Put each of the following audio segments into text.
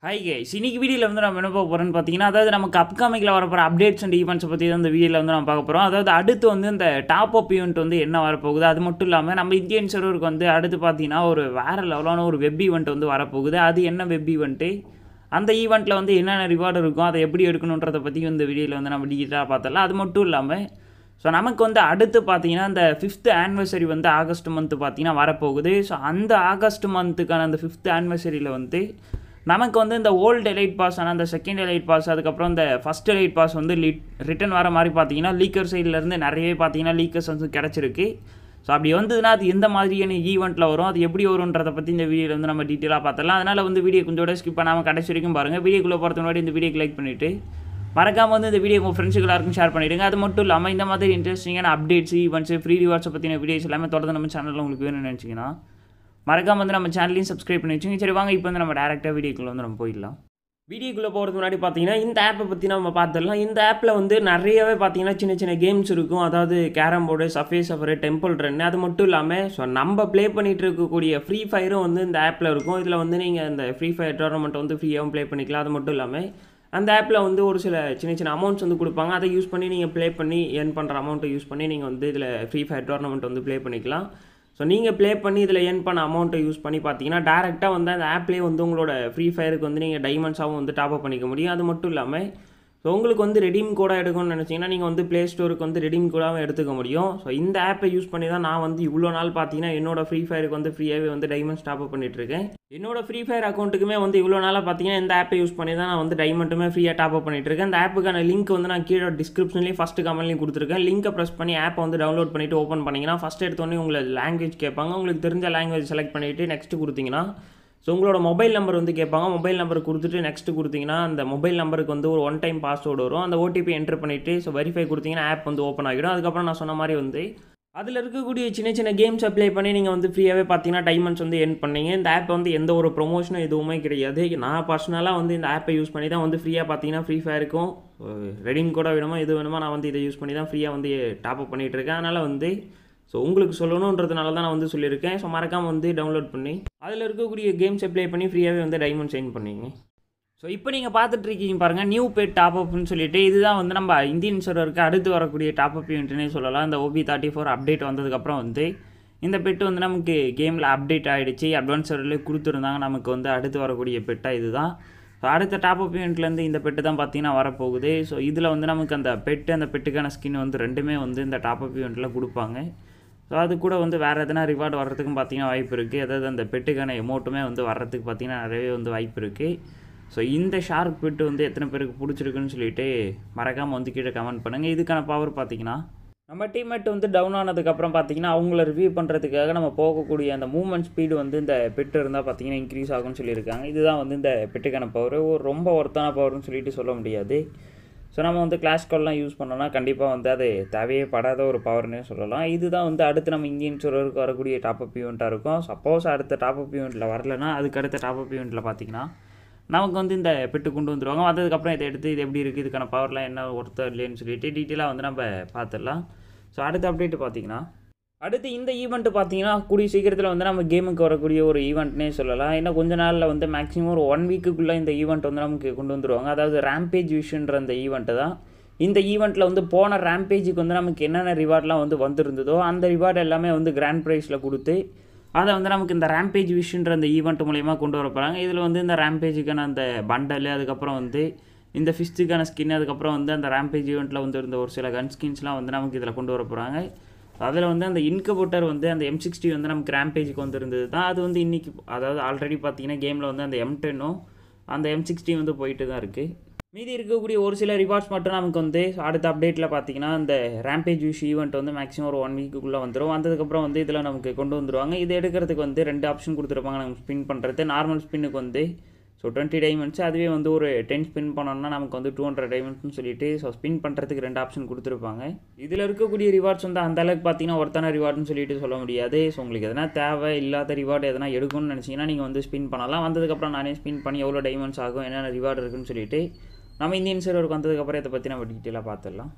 hi guys இன்னைக்கு வீடியோவில் வந்து நம்ம என்ன பார்க்க போகிறோம்னு பார்த்தீங்கன்னா அதாவது நமக்கு அப்கமிங்கில் வரப்போகிற அப்டேட்ஸ் அண்ட் ஈவெண்ட்ஸை பற்றி தான் இந்த வீடியோவில் வந்து நம்ம பார்க்க போகிறோம் அதாவது அடுத்து வந்து இந்த டாப் அப் ஈவெண்ட் வந்து என்ன வரப்போகுது அது மட்டும் இல்லாமல் நம்ம இந்தியன் சர்வருக்கு வந்து அடுத்து பார்த்தீங்கன்னா ஒரு வேறு லெவலான ஒரு வெப் ஈவெண்ட் வந்து வரப்போகுது அது என்ன வெப் ஈவெண்ட்டு அந்த ஈவெண்ட்டில் வந்து என்னென்ன ரிவார்டு இருக்கும் அதை எப்படி எடுக்கணுன்றதை பற்றி இந்த வீடியோவில் வந்து நம்ம டீட்டெயிலாக பார்த்தரலாம் அது மட்டும் இல்லாமல் ஸோ நமக்கு வந்து அடுத்து பார்த்தீங்கன்னா இந்த ஃபிஃப்த் ஆனிவர்சரி வந்து ஆகஸ்ட் மந்த்து பார்த்தீங்கன்னா வரப்போகுது ஸோ அந்த ஆகஸ்ட் மந்த்துக்கான அந்த ஃபிஃப்த் ஆனிவர்சரியில் வந்து நமக்கு வந்து இந்த ஓல்டு எலைட் பாஸ் ஆனால் அந்த செகண்ட் எலைட் பாஸ் அதுக்கப்புறம் இந்த ஃபஸ்ட் எலைட் பாஸ் வந்து லிட் ரிட்டன் வர மாதிரி பார்த்தீங்கன்னா லீக்கர் சைட்லேருந்து நிறையவே பார்த்தீங்கன்னா லீக்கர்ஸ் வந்து கிடச்சிருக்கு ஸோ அப்படி வந்ததுன்னா அது எந்த மாதிரியான ஈவெண்ட்டில் வரும் அது எப்படி வரும்ன்றதை பற்றி இந்த வீடியோவில் வந்து நம்ம டீட்டெயிலாக பார்த்துடலாம் அதனால் வந்து வீடியோ கொஞ்சோட ஸ்கிப் பண்ணாமல் கடைசி வரைக்கும் பாருங்கள் வீடியோக்குள்ளே போகிறதுக்கு முன்னாடி இந்த வீடியோக்கு லைக் பண்ணிவிட்டு மறக்காமல் வந்து இந்த வீடியோ உங்கள் ஃப்ரெண்ட்ஸுக்கு எல்லாருக்கும் ஷேர் பண்ணிவிடுங்க அது மட்டும் இல்லாமல் இந்த மாதிரி இன்ட்ரெஸ்டிங்கான அப்டேட்ஸ் ஈவெண்ட்ஸ் ஃப்ரீ ரிவார்ட்ஸை பற்றின வீடியோஸ் எல்லாமே தொடர்ந்து நம்ம சேனலில் உங்களுக்கு வேணும்னு நினச்சிங்கன்னா மறக்காம வந்து நம்ம சேனலையும் சப்ஸ்கிரைப் பண்ணி வச்சுங்க சரி வாங்க இப்போ வந்து நம்ம டேரெக்டாக வீடியோக்குள்ளே வந்து நம்ம போயிடலாம் வீடியோக்குள்ளே போகிறதுக்கு முன்னாடி பார்த்தீங்கன்னா இந்த ஆப்பை பற்றி நம்ம பார்த்துடலாம் இந்த ஆப்பில் வந்து நிறையவே பார்த்தீங்கன்னா சின்ன சின்ன கேம்ஸ் இருக்கும் அதாவது கேரம் போர்டு சஃபே சஃபரு டெம்பிள் ரன் அது மட்டும் இல்லாமல் ஸோ நம்ம ப்ளே பண்ணிகிட்டு இருக்கக்கூடிய ஃப்ரீ ஃபயரும் வந்து இந்த ஆப்பில் இருக்கும் இதில் வந்து நீங்கள் இந்த ஃப்ரீ ஃபயர் டோர்னமெண்ட் வந்து ஃப்ரீயாகவும் ப்ளே பண்ணிக்கலாம் அது மட்டும் இல்லாமல் அந்த ஆப்பில் வந்து ஒரு சில சின்ன சின்ன அமௌண்ட்ஸ் வந்து கொடுப்பாங்க அதை யூஸ் பண்ணி நீங்கள் ப்ளே பண்ணி ஏர்ன் பண்ணுற அமௌண்ட்டை யூஸ் பண்ணி நீங்கள் வந்து இதில் ஃப்ரீ ஃபயர் டோர்னமெண்ட் வந்து ப்ளே பண்ணிக்கலாம் ஸோ நீங்கள் ப்ளே பண்ணி இதில் ஏர்ன் பண்ண அமௌண்ட்டை யூஸ் பண்ணி பார்த்தீங்கன்னா டேரெக்டாக வந்து அந்த ஆப்லேயே வந்து உங்களோட ஃப்ரீ ஃபயருக்கு வந்து நீங்கள் டைமண்ட்ஸாகவும் வந்து டாப் அப் பண்ணிக்க முடியும் அது மட்டும் இல்லாமல் ஸோ உங்களுக்கு வந்து ரெடீம் கோடாக எடுக்கணும்னு நினச்சிங்கன்னா நீங்கள் வந்து ப்ளே ஸ்டோருக்கு வந்து ரெடீம் கோடாகவும் எடுத்துக்க முடியும் ஸோ இந்த ஆப்பை யூஸ் பண்ணி தான் நான் வந்து இவ்வளோ நாள் பார்த்தீங்கன்னா என்னோட ஃப்ரீ ஃபயருக்கு வந்து ஃப்ரீயாகவே வந்து டைமண்ட்ஸ் டாப் அப் பண்ணிட்டுருக்கேன் என்னோட ஃப்ரீ ஃபயர் அக்கௌண்ட்டுக்குமே வந்து இவ்வளோ நாளாக பார்த்தீங்கன்னா இந்த ஆப்பை யூஸ் பண்ணி தான் நான் வந்து டைமண்ட்டுமே ஃப்ரீயாக டாப் அப் பண்ணிட்டு இருக்கேன் இந்த ஆப்புக்கான லிங்க் வந்து நான் கீழே டிஸ்கிரிப்ஷன்லேயும் ஃபஸ்ட்டு கமெண்ட்லையும் கொடுத்துருக்கேன் லிங்கை ப்ரெஸ் பண்ணி ஆப்பை வந்து டவுன்லோட் பண்ணிவிட்டு ஓப்பன் பண்ணிங்கன்னா ஃபஸ்ட் எடுத்தோடனே உங்களை லாங்குவேஜ் கேட்பாங்க உங்களுக்கு தெரிஞ்ச லாங்குவேஜ் செலக்ட் பண்ணிவிட்டு நெக்ஸ்ட் கொடுத்தீங்கன்னா ஸோ உங்களோட மொபைல் நம்பர் வந்து கேட்பாங்க மொபைல் நம்பர் கொடுத்துட்டு நெக்ஸ்ட் கொடுத்தீங்கன்னா அந்த மொபைல் நம்பருக்கு வந்து ஒரு ஒன் டைம் பாஸ்வேர்டு வரும் அந்த ஓடிபி என்டர் பண்ணிவிட்டு ஸோ வெரிஃபை கொடுத்தீங்கன்னா ஆப் வந்து ஓப்பன் ஆகிடும் அதுக்கப்புறம் நான் சொன்ன மாதிரி வந்து அதில் இருக்கக்கூடிய சின்ன சின்ன கேம்ஸ் அப்ளை பண்ணி நீங்கள் வந்து ஃப்ரீயாகவே பார்த்தீங்கன்னா டைமண்ட்ஸ் வந்து என் பண்ணீங்க இந்த ஆப் வந்து எந்த ஒரு ப்ரொமோஷனும் எதுவுமே கிடையாது நான் பர்சனலாக வந்து இந்த ஆப்பை யூஸ் பண்ணி தான் வந்து ஃப்ரீயாக பார்த்தீங்கன்னா ஃப்ரீ ஃபயருக்கும் ரெடிங் கூட வேணுமோ எது வேணுமோ நான் வந்து இதை யூஸ் பண்ணி தான் ஃப்ரீயாக வந்து டாப் அப் பண்ணிகிட்டு இருக்கேன் அதனால் வந்து ஸோ உங்களுக்கு சொல்லணுன்றதுனால தான் நான் வந்து சொல்லியிருக்கேன் ஸோ மறக்காமல் வந்து டவுன்லோட் பண்ணி அதில் இருக்கக்கூடிய கேம்ஸ் அப்ளை பண்ணி ஃப்ரீயாகவே வந்து டைமண்ட் சைன் பண்ணிங்க ஸோ இப்போ நீங்கள் பார்த்துட்டு இருக்கீங்க பாருங்கள் நியூ பெட் டாப் அப்னு சொல்லிட்டு இதுதான் வந்து நம்ம இந்தியன் சர்வருக்கு அடுத்து வரக்கூடிய டாப் அப் ஈவெண்ட்னே சொல்லலாம் இந்த ஓபி தேர்ட்டி ஃபோர் அப்டேட் வந்ததுக்கப்புறம் வந்து இந்த பெட்டு வந்து நமக்கு கேமில் அப்டேட் ஆகிடுச்சு அட்வான்ஸ் சர்வர்லேயே கொடுத்துருந்தாங்க நமக்கு வந்து அடுத்து வரக்கூடிய பெட்டாக இதுதான் ஸோ அடுத்த டாப் அப் ஈவெண்ட்லேருந்து இந்த பெட்டு தான் பார்த்தீங்கன்னா வரப்போகுது ஸோ இதில் வந்து நமக்கு அந்த பெட்டு அந்த பெட்டுக்கான ஸ்கின் வந்து ரெண்டுமே வந்து இந்த டாப் அப் ஈவெண்ட்டில் கொடுப்பாங்க ஸோ அது கூட வந்து வேறு எதனா ரிவார்டு வர்றதுக்கும் பார்த்தீங்கன்னா வாய்ப்பு இருக்குது அதாவது அந்த பெட்டுக்கான எமௌண்ட்டுமே வந்து வர்றதுக்கு பார்த்தீங்கன்னா நிறையவே வந்து வாய்ப்பு இருக்குது ஸோ இந்த ஷார்க் பெட்டு வந்து எத்தனை பேருக்கு பிடிச்சிருக்குன்னு சொல்லிட்டு மறக்காமல் வந்து கீழே கமெண்ட் பண்ணுங்கள் இதுக்கான பவர் பார்த்தீங்கன்னா நம்ம டீம்மேட் வந்து டவுன் ஆனதுக்கப்புறம் பார்த்தீங்கன்னா அவங்கள ரிவ்யூ பண்ணுறதுக்காக நம்ம போகக்கூடிய அந்த மூவ்மெண்ட் ஸ்பீடு வந்து இந்த பெட்டு இருந்தால் பார்த்தீங்கன்னா இன்க்ரீஸ் ஆகும்னு சொல்லியிருக்காங்க இதுதான் வந்து இந்த பெட்டுக்கான பவர் ஒரு ரொம்ப ஒர்த்தான பவர்னு சொல்லிட்டு சொல்ல முடியாது ஸோ நம்ம வந்து கிளாஸ் கால்லாம் யூஸ் பண்ணோம்னா கண்டிப்பாக வந்து அது தேவையே படாத ஒரு பவர்னே சொல்லலாம் இதுதான் வந்து அடுத்து நம்ம இந்தியன் சர்வருக்கு வரக்கூடிய டாப் அப் ஈவெண்ட்டாக இருக்கும் சப்போஸ் அடுத்த டாப் அப் ஈவெண்ட்டில் வரலன்னா அதுக்கு அடுத்த டாப் அப் ஈவெண்ட்டில் பார்த்தீங்கன்னா நமக்கு வந்து இந்த பெட்டு கொண்டு வந்துருவாங்க வந்ததுக்கப்புறம் இதை எடுத்து இது எப்படி இருக்குது இதுக்கான பவர்லாம் என்ன ஒருத்தர் இல்லைன்னு சொல்லிட்டு டீட்டெயிலாக வந்து நம்ம பார்த்துடலாம் ஸோ அடுத்த அப்டேட் பார்த்தீங்கன்னா அடுத்து இந்த ஈவெண்ட்டு பார்த்தீங்கன்னா கூடிய சீக்கிரத்தில் வந்து நம்ம கேமுக்கு வரக்கூடிய ஒரு ஈவெண்ட்னே சொல்லலாம் ஏன்னா கொஞ்ச நாளில் வந்து மேக்ஸிமம் ஒரு ஒன் வீக்குக்குள்ளே இந்த ஈவெண்ட் வந்து நமக்கு கொண்டு வந்துருவாங்க அதாவது ரேம்பேஜ் விஷன்ற அந்த ஈவெண்ட்டு தான் இந்த ஈவெண்ட்டில் வந்து போன ரேம்பேஜுக்கு வந்து நமக்கு என்னென்ன ரிவார்ட்லாம் வந்து வந்திருந்ததோ அந்த ரிவார்டு எல்லாமே வந்து கிராண்ட் ப்ரைஸில் கொடுத்து அதை வந்து நமக்கு இந்த ரேம்பேஜ் விஷன்ற அந்த ஈவெண்ட் மூலயமா கொண்டு வர போகிறாங்க இதில் வந்து இந்த ரேம்பேஜுக்கான அந்த பண்டல் அதுக்கப்புறம் வந்து இந்த ஃபிஸ்ட்டுக்கான ஸ்கின் அதுக்கப்புறம் வந்து அந்த ரேம்பேஜ் ஈவெண்ட்டில் வந்து இருந்த ஒரு சில கன் ஸ்கின்ஸ்லாம் வந்து நமக்கு இதில் கொண்டு வர போகிறாங்க அதில் வந்து அந்த இன்கபோட்டர் வந்து அந்த எம் சிக்ஸ்டி வந்து நமக்கு ரேம்பேஜுக்கு வந்துருந்தது தான் அது வந்து இன்றைக்கி அதாவது ஆல்ரெடி பார்த்தீங்கன்னா கேமில் வந்து அந்த எம் டென்னும் அந்த எம் சிக்ஸ்டி வந்து போயிட்டு தான் இருக்குது மீதி இருக்கக்கூடிய ஒரு சில ரிவார்ட்ஸ் மட்டும் நமக்கு வந்து அடுத்த அப்டேட்டில் பார்த்தீங்கன்னா இந்த ரேம்பேஜ் விஷ் ஈவெண்ட் வந்து மேக்ஸிமம் ஒரு ஒன் வீக்குள்ளே வந்துடும் வந்ததுக்கப்புறம் வந்து இதில் நமக்கு கொண்டு வந்துருவாங்க இது எடுக்கிறதுக்கு வந்து ரெண்டு ஆப்ஷன் கொடுத்துருப்பாங்க நமக்கு ஸ்பின் பண்ணுறது நார்மல் ஸ்பின்னுக்கு வந்து ஸோ டுவெண்ட்டி டைமண்ட்ஸ் அதுவே வந்து ஒரு டென் ஸ்பின் பண்ணோம்னா நமக்கு வந்து டூ ஹண்ட்ரட் டைமண்ட்ஸ்னு சொல்லிட்டு ஸோ ஸ்பின் பண்ணுறதுக்கு ரெண்டு ஆப்ஷன் கொடுத்துருப்பாங்க இதில் இருக்கக்கூடிய ரிவார்ட்ஸ் வந்து அந்த அளவுக்கு பார்த்தீங்கன்னா ஒருத்தான ரிவார்ட்னு சொல்லிட்டு சொல்ல முடியாது ஸோ உங்களுக்கு எதனா தேவை இல்லாத ரிவார்டு எதனா எடுக்கணும்னு நினச்சிங்கன்னா நீங்கள் வந்து ஸ்பின் பண்ணலாம் வந்ததுக்கப்புறம் நானே ஸ்பின் பண்ணி எவ்வளோ டைமண்ட்ஸ் ஆகும் என்னென்ன ரிவார்டு இருக்குன்னு சொல்லிட்டு நம்ம இந்தியன் சர்வருக்கு வந்ததுக்கப்புறம் இதை பற்றி நம்ம டீட்டெயிலாக பார்த்துடலாம் ஸோ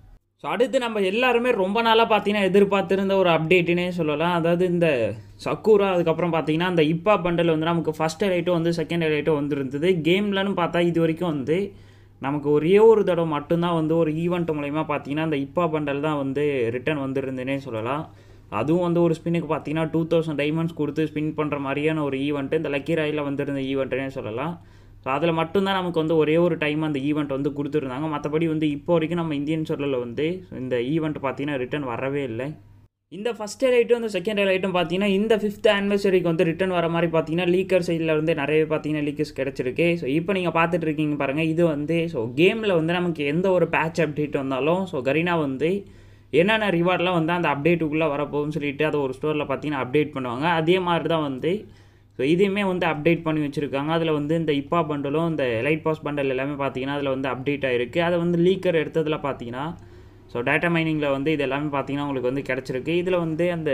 ஸோ அடுத்து நம்ம எல்லாருமே ரொம்ப நாளாக பார்த்தீங்கன்னா எதிர்பார்த்துருந்த ஒரு அப்டேட்டுனே சொல்லலாம் அதாவது இந்த சக்கூரா அதுக்கப்புறம் பார்த்தீங்கன்னா அந்த இப்பா பண்டல் வந்து நமக்கு ஃபஸ்ட் ரைட்டும் வந்து செகண்ட் ரைட்டும் வந்துருந்தது கேம்லன்னு பார்த்தா இது வரைக்கும் வந்து நமக்கு ஒரே ஒரு தடவை மட்டும்தான் வந்து ஒரு ஈவெண்ட் மூலயமா பார்த்தீங்கன்னா அந்த இப்பா பண்டல் தான் வந்து ரிட்டர்ன் வந்துருந்துன்னே சொல்லலாம் அதுவும் வந்து ஒரு ஸ்பின்னுக்கு பார்த்தீங்கன்னா டூ தௌசண்ட் டைமண்ட்ஸ் கொடுத்து ஸ்பின் பண்ணுற மாதிரியான ஒரு ஈவெண்ட்டு இந்த லக்கி ராயில் வந்திருந்த ஈவெண்ட்டுனே சொல்லலாம் ஸோ அதில் மட்டும்தான் நமக்கு வந்து ஒரே ஒரு டைம் அந்த ஈவெண்ட் வந்து கொடுத்துருந்தாங்க மற்றபடி வந்து இப்போ வரைக்கும் நம்ம இந்தியன் சொல்லல வந்து இந்த ஈவெண்ட் பார்த்தீங்கன்னா ரிட்டர்ன் வரவே இல்லை இந்த ஃபஸ்ட் ரைட்டும் இந்த செகண்ட் ரைட்டும் பார்த்தீங்கன்னா இந்த ஃபிஃப்த் ஆனிவர்சரிக்கு வந்து ரிட்டர்ன் வர மாதிரி பார்த்தீங்கன்னா லீக்கர் சைடில் வந்து நிறைய பார்த்தீங்கன்னா லீக்கர்ஸ் கிடச்சிருக்கு ஸோ இப்போ நீங்கள் பார்த்துட்டு இருக்கீங்க பாருங்கள் இது வந்து ஸோ கேமில் வந்து நமக்கு எந்த ஒரு பேட்ச் அப்டேட் வந்தாலும் ஸோ கரீனா வந்து என்னென்ன ரிவார்ட்லாம் வந்து அந்த அப்டேட்டுக்குள்ளே வரப்போகும்னு சொல்லிட்டு அதை ஒரு ஸ்டோரில் பார்த்தீங்கன்னா அப்டேட் பண்ணுவாங்க அதே மாதிரி தான் வந்து ஸோ இதையுமே வந்து அப்டேட் பண்ணி வச்சுருக்காங்க அதில் வந்து இந்த இப்பா பண்டலும் இந்த லைட் பாஸ் பண்டல் எல்லாமே பார்த்தீங்கன்னா அதில் வந்து அப்டேட் ஆகிருக்கு அதை வந்து லீக்கர் எடுத்ததில் பார்த்தீங்கன்னா ஸோ டேட்டா மைனிங்கில் வந்து இது எல்லாமே பார்த்தீங்கன்னா உங்களுக்கு வந்து கிடச்சிருக்கு இதில் வந்து அந்த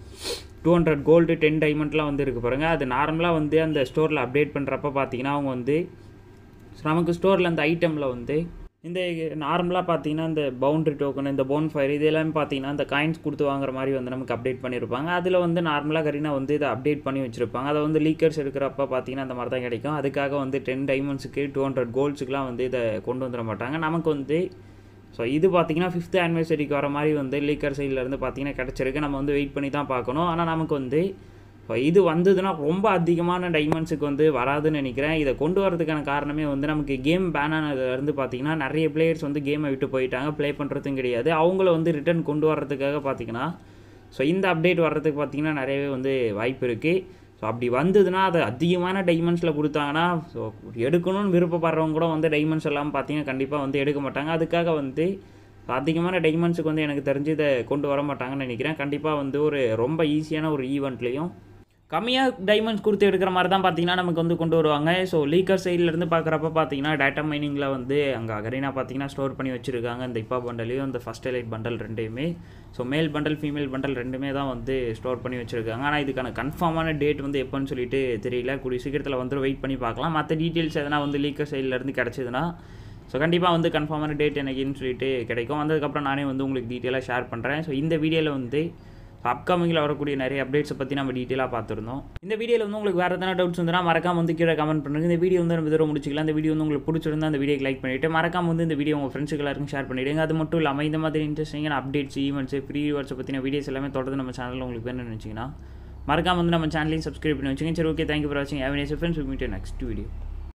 டூ ஹண்ட்ரட் கோல்டு டென் டைமண்ட்லாம் வந்து இருக்குது பாருங்கள் அது நார்மலாக வந்து அந்த ஸ்டோரில் அப்டேட் பண்ணுறப்ப பார்த்தீங்கன்னா அவங்க வந்து ஸோ நமக்கு ஸ்டோரில் அந்த ஐட்டமில் வந்து இந்த நார்மலாக பார்த்தீங்கன்னா இந்த பவுண்ட்ரி டோக்கன் இந்த போன் ஃபயர் இது எல்லாமே பார்த்தீங்கன்னா இந்த காயின்ஸ் கொடுத்து வாங்குற மாதிரி வந்து நமக்கு அப்டேட் பண்ணியிருப்பாங்க அதில் வந்து நார்மலாக கரீனா வந்து இதை அப்டேட் பண்ணி வச்சுருப்பாங்க அதை வந்து லீக்கர்ஸ் எடுக்கிறப்ப பார்த்தீங்கன்னா அந்த மாதிரி தான் கிடைக்கும் அதுக்காக வந்து டென் டைமண்ட்ஸுக்கு டூ ஹண்ட்ரட் கோல்ட்ஸுக்குலாம் வந்து இதை கொண்டு வந்துட மாட்டாங்க நமக்கு வந்து ஸோ இது பார்த்தீங்கன்னா ஃபிஃப்த் ஆனிவர்சரிக்கு வர மாதிரி வந்து லீக்கர் சைட்லேருந்து பார்த்தீங்கன்னா கிடச்சிருக்கு நம்ம வந்து வெயிட் பண்ணி தான் பார்க்கணும் ஆனால் நமக்கு வந்து இப்போ இது வந்ததுன்னா ரொம்ப அதிகமான டைமண்ட்ஸுக்கு வந்து வராதுன்னு நினைக்கிறேன் இதை கொண்டு வரதுக்கான காரணமே வந்து நமக்கு கேம் பேன் ஆனதுலேருந்து பார்த்தீங்கன்னா நிறைய பிளேயர்ஸ் வந்து கேமை விட்டு போயிட்டாங்க ப்ளே பண்ணுறதும் கிடையாது அவங்கள வந்து ரிட்டர்ன் கொண்டு வர்றதுக்காக பார்த்தீங்கன்னா ஸோ இந்த அப்டேட் வர்றதுக்கு பார்த்தீங்கன்னா நிறையவே வந்து வாய்ப்பு இருக்குது ஸோ அப்படி வந்ததுன்னா அது அதிகமான டைமண்ட்ஸில் கொடுத்தாங்கன்னா ஸோ எடுக்கணும்னு விருப்பப்படுறவங்க கூட வந்து டைமண்ட்ஸ் எல்லாம் பார்த்தீங்கன்னா கண்டிப்பாக வந்து எடுக்க மாட்டாங்க அதுக்காக வந்து அதிகமான டைமண்ட்ஸுக்கு வந்து எனக்கு தெரிஞ்சு இதை கொண்டு வர மாட்டாங்கன்னு நினைக்கிறேன் கண்டிப்பாக வந்து ஒரு ரொம்ப ஈஸியான ஒரு ஈவெண்ட்லேயும் கம்மியாக டைமண்ட்ஸ் கொடுத்து எடுக்கிற மாதிரி தான் பார்த்தீங்கன்னா நமக்கு வந்து கொண்டு வருவாங்க ஸோ லீக்கர் சைட்லேருந்து பார்க்குறப்ப பார்த்தீங்கன்னா டேட்டா மைனிங்கில் வந்து அங்கே அகரீனா பார்த்தீங்கன்னா ஸ்டோர் பண்ணி வச்சுருக்காங்க இந்த இப்போ பண்டலையும் இந்த ஃபஸ்ட் எலைட் பண்டல் ரெண்டையுமே so male bundle female bundle ரெண்டுமே தான் வந்து ஸ்டோர் பண்ணி வச்சுருக்காங்க ஆனால் இதுக்கான கன்ஃபார்மான டேட் வந்து எப்போன்னு சொல்லிட்டு தெரியல கூடிய சீக்கிரத்தில் வந்து வெயிட் பண்ணி பார்க்கலாம் மற்ற டீட்டெயில்ஸ் எதனா வந்து லீக்கர் சைட்லேருந்து கிடச்சிதுன்னா ஸோ கண்டிப்பாக வந்து கன்ஃபார்மான டேட் எனக்குன்னு சொல்லிட்டு கிடைக்கும் வந்ததுக்கப்புறம் நானே வந்து உங்களுக்கு டீட்டெயிலாக ஷேர் பண்ணுறேன் ஸோ இந்த வீடியோவில் வந்து அப்கமிங்கில் வரக்கூடிய நிறைய அப்டேட்ஸை பற்றி நம்ம டீட்டெயிலாக பார்த்துருந்தோம் இந்த வீடியோவில் வந்து உங்களுக்கு வேறு எதனா டவுட்ஸ் வந்துன்னா மறக்காம வந்து கீழே கமெண்ட் பண்ணுங்க இந்த வீடியோ வந்து நம்ம இதோட முடிச்சிக்கலாம் இந்த வீடியோ வந்து உங்களுக்கு பிடிச்சிருந்தா அந்த வீடியோக்கு லைக் பண்ணிவிட்டு மறக்காம வந்து இந்த வீடியோ உங்கள் ஃப்ரெண்ட்ஸுக்கு எல்லாருக்கும் ஷேர் பண்ணிவிடுங்க அது மட்டும் இல்லாமல் இந்த மாதிரி இன்ட்ரெஸ்டிங்கான அப்டேட்ஸ் ஈவெண்ட்ஸ் ஃப்ரீ ரிவார்ட்ஸை பற்றின வீடியோஸ் எல்லாமே தொடர்ந்து நம்ம சேனலில் உங்களுக்கு வேணும்னு நினச்சிங்கன்னா மறக்காம வந்து நம்ம சேனலையும் சப்ஸ்கிரைப் பண்ணி வச்சுங்க சரி ஓகே தேங்க்யூ ஃபார் வாட்சிங் have next friends meet next video